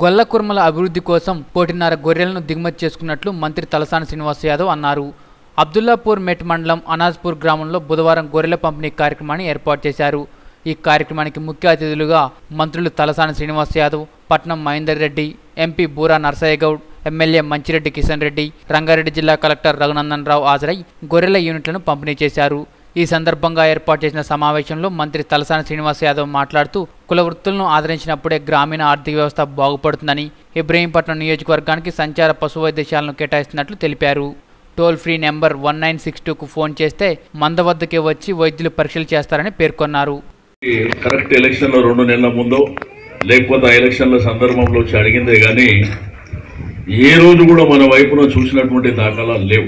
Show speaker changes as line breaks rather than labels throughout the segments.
గొల్ల కుర్మల అభివృద్ధి కోసం కోటిన్నర గొర్రెలను దిగుమతి చేసుకున్నట్లు మంత్రి తలసాని శ్రీనివాస్ యాదవ్ అన్నారు అబ్దుల్లాపూర్ మెట్ మండలం అనాజ్పూర్ గ్రామంలో బుధవారం గొర్రెల పంపిణీ కార్యక్రమాన్ని ఏర్పాటు చేశారు ఈ కార్యక్రమానికి ముఖ్య అతిథులుగా మంత్రులు తలసాని శ్రీనివాస్ యాదవ్ పట్నం మహేందర్ రెడ్డి ఎంపీ బూరా నర్సయ్య గౌడ్ ఎమ్మెల్యే మంచిరెడ్డి కిషన్ రెడ్డి రంగారెడ్డి జిల్లా కలెక్టర్ రఘునందన్ రావు హాజరై గొర్రెల యూనిట్లను పంపిణీ చేశారు ఈ సందర్భంగా ఏర్పాటు చేసిన సమావేశంలో మంత్రి తలసాని శ్రీనివాస్ యాదవ్ మాట్లాడుతూ కుల వృత్తులను ఆదరించినప్పుడే గ్రామీణ ఆర్థిక వ్యవస్థ బాగుపడుతుందని ఇబ్రహీంపట్నం నియోజకవర్గానికి సంచార పశు వైద్యశాలను కేటాయిస్తున్నట్లు తెలిపారు toll free number one nine six టూకు ఫోన్ చేస్తే మంద వద్దకే వచ్చి వైద్యులు పరీక్షలు చేస్తారని పేర్కొన్నారు
కరెక్ట్ ఎలక్షన్లో రెండు నెలల ముందో లేకపోతే ఆ ఎలక్షన్ల సందర్భంలో వచ్చి అడిగిందే కానీ ఏ రోజు కూడా మన వైపున చూసినటువంటి దాఖలాలు లేవు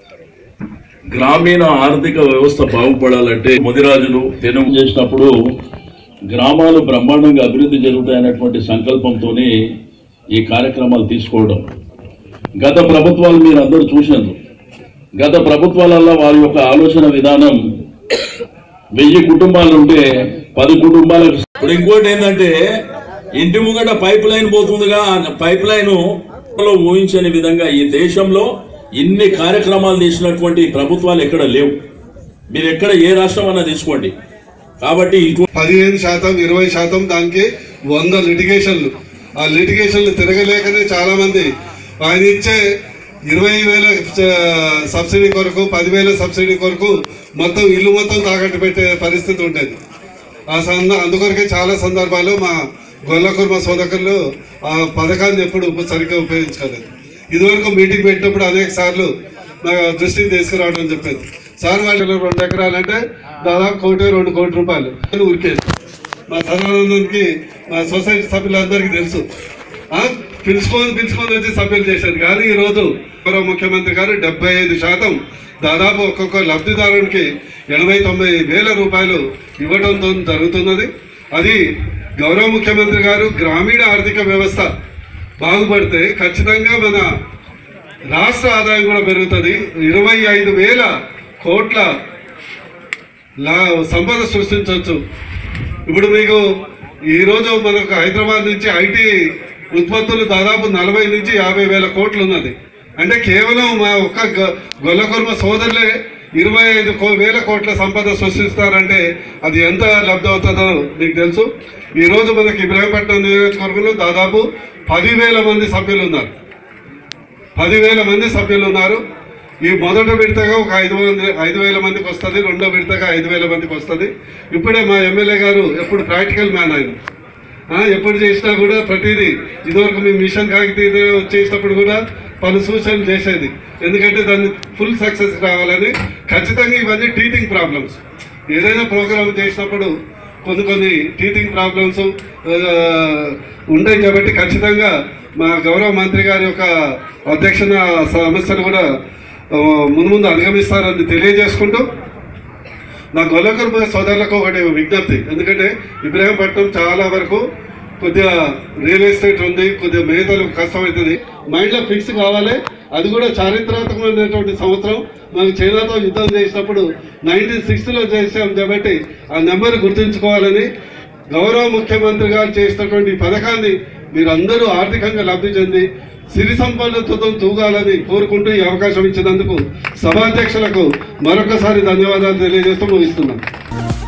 గ్రామీణ ఆర్థిక వ్యవస్థ బాగుపడాలంటే ముదిరాజులు తెనుగు చేసినప్పుడు గ్రామాలు బ్రహ్మాండంగా అభివృద్ధి జరుగుతాయన్నటువంటి సంకల్పంతో ఈ కార్యక్రమాలు తీసుకోవడం గత ప్రభుత్వాలు మీరు అందరూ చూసినారు గత ప్రభుత్వాలలో వారి యొక్క ఆలోచన విధానం వెయ్యి కుటుంబాలు ఉంటే పది కుటుంబాలకు ఇప్పుడు ఇంకోటి ఏంటంటే ఇంటి ముంగట పైప్ లైన్ పోతుందిగా ఆ పైప్ లైన్ లో ఊహించని విధంగా ఈ దేశంలో ఇన్ని కార్యక్రమాలు తీసినటువంటి ప్రభుత్వాలు ఎక్కడ లేవు మీరు ఎక్కడ ఏ రాష్ట్రం అన్నా తీసుకోండి కాబట్టి ఇటు
పదిహేను శాతం ఇరవై శాతం దానికి వంద లిటిగేషన్లు ఆ లిటిగేషన్లు తిరగలేకనే చాలా మంది ఆయన ఇచ్చే ఇరవై వేల ఆ, సబ్సిడీ కొరకు పదివేల సబ్సిడీ కొరకు మొత్తం ఇల్లు మొత్తం తాకట్టు పెట్టే పరిస్థితి ఉండేది ఆ సంద అందుకొరకే చాలా సందర్భాల్లో మా గొల్లకుర్మ సోదకులు ఆ పథకాన్ని ఎప్పుడు ఉప- సరిగ్గా ఉపయోగించుకోలేదు ఇదివరకు మీటింగ్ పెట్టినప్పుడు అనేక సార్లు నా దృష్టికి తీసుకురావడం చెప్పేది సార్ వాళ్ళు రెండు ఎకరాలంటే దాదాపు కోటి రెండు కోటి రూపాయలు అని ఉరికేది మా సదానందానికి మా సొసైటీ సభ్యులందరికీ తెలుసు ఆ, పిలుచుకొని పిలుచుకొని వచ్చి సభ్యులు చేసేది కానీ ఈరోజు గౌరవ ముఖ్యమంత్రి గారు డెబ్బై ఐదు శాతం దాదాపు ఒక్కొక్క లబ్ధిదారునికి ఎనభై తొంభై వేల రూపాయలు ఇవ్వడంతో జరుగుతున్నది అది గౌరవ ముఖ్యమంత్రి గారు గ్రామీణ ఆర్థిక వ్యవస్థ బాగుపడితే ఖచ్చితంగా మన రాష్ట్ర ఆదాయం కూడా పెరుగుతుంది ఇరవై ఐదు వేల కోట్ల లా సంపద సృష్టించవచ్చు ఇప్పుడు మీకు ఈరోజు మనకు హైదరాబాద్ నుంచి ఐటీ ఉత్పత్తులు దాదాపు నలభై నుంచి యాభై వేల కోట్లు ఉన్నది అంటే కేవలం మా ఒక్క గ- గొల్లకొర్మ సోదరులే ఇరవై ఐదు కో వేల కోట్ల సంపద సృష్టిస్తారంటే అది ఎంత లబ్ధి అవుతుందో మీకు తెలుసు ఈరోజు మనకి ఇబ్రాహీంపట్నం నియోజకవర్గంలో దాదాపు పదివేల మంది సభ్యులు ఉన్నారు పదివేల మంది సభ్యులు ఉన్నారు ఈ మొదట విడతగా ఒక ఐదు మంది ఐదు వేల మందికి వస్తుంది రెండో విడతగా ఐదు వేల మందికి వస్తుంది ఇప్పుడే మా ఎమ్మెల్యే గారు ఎప్పుడు ప్రాక్టికల్ మ్యాన్ ఆయన ఆ, ఎప్పుడు చేసినా కూడా ప్రతిదీ ఇదివరకు మేము మిషన్ కాగితీ చేసినప్పుడు కూడా పలు సూచనలు చేసేది ఎందుకంటే దాన్ని ఫుల్ సక్సెస్ రావాలని ఖచ్చితంగా ఇవన్నీ టీచింగ్ ప్రాబ్లమ్స్ ఏదైనా ప్రోగ్రామ్ చేసినప్పుడు కొన్ని కొన్ని టీచింగ్ ప్రాబ్లమ్స్ ఉంటాయి కాబట్టి ఖచ్చితంగా మా గౌరవ మంత్రి గారి యొక్క అధ్యక్షన సమస్యను కూడా ఆ, ముందు ముందు అధిగమిస్తారని తెలియజేసుకుంటూ నా గొల్లకర్మ సోదరులకు ఒకటి విజ్ఞప్తి ఎందుకంటే ఇబ్రాహీంపట్నం చాలా వరకు కొద్దిగా రియల్ ఎస్టేట్ ఉంది కొద్దిగా మిగతాలు కష్టమవుతుంది మైండ్లో ఫిక్స్ కావాలి అది కూడా చారిత్రాత్మకమైనటువంటి సంవత్సరం మనం చైనాతో యుద్ధం చేసినప్పుడు నైన్టీన్ సిక్స్టీలో చేసాం కాబట్టి ఆ నెంబర్ గుర్తుంచుకోవాలని గౌరవ ముఖ్యమంత్రి గారు చేసినటువంటి ఈ పథకాన్ని మీరందరూ ఆర్థికంగా లబ్ధి చెంది సిరి సంపన్నతతో తూగాలని కోరుకుంటూ ఈ అవకాశం ఇచ్చినందుకు సభాధ్యక్షులకు మరొకసారి ధన్యవాదాలు తెలియజేస్తూ ముగిస్తున్నాను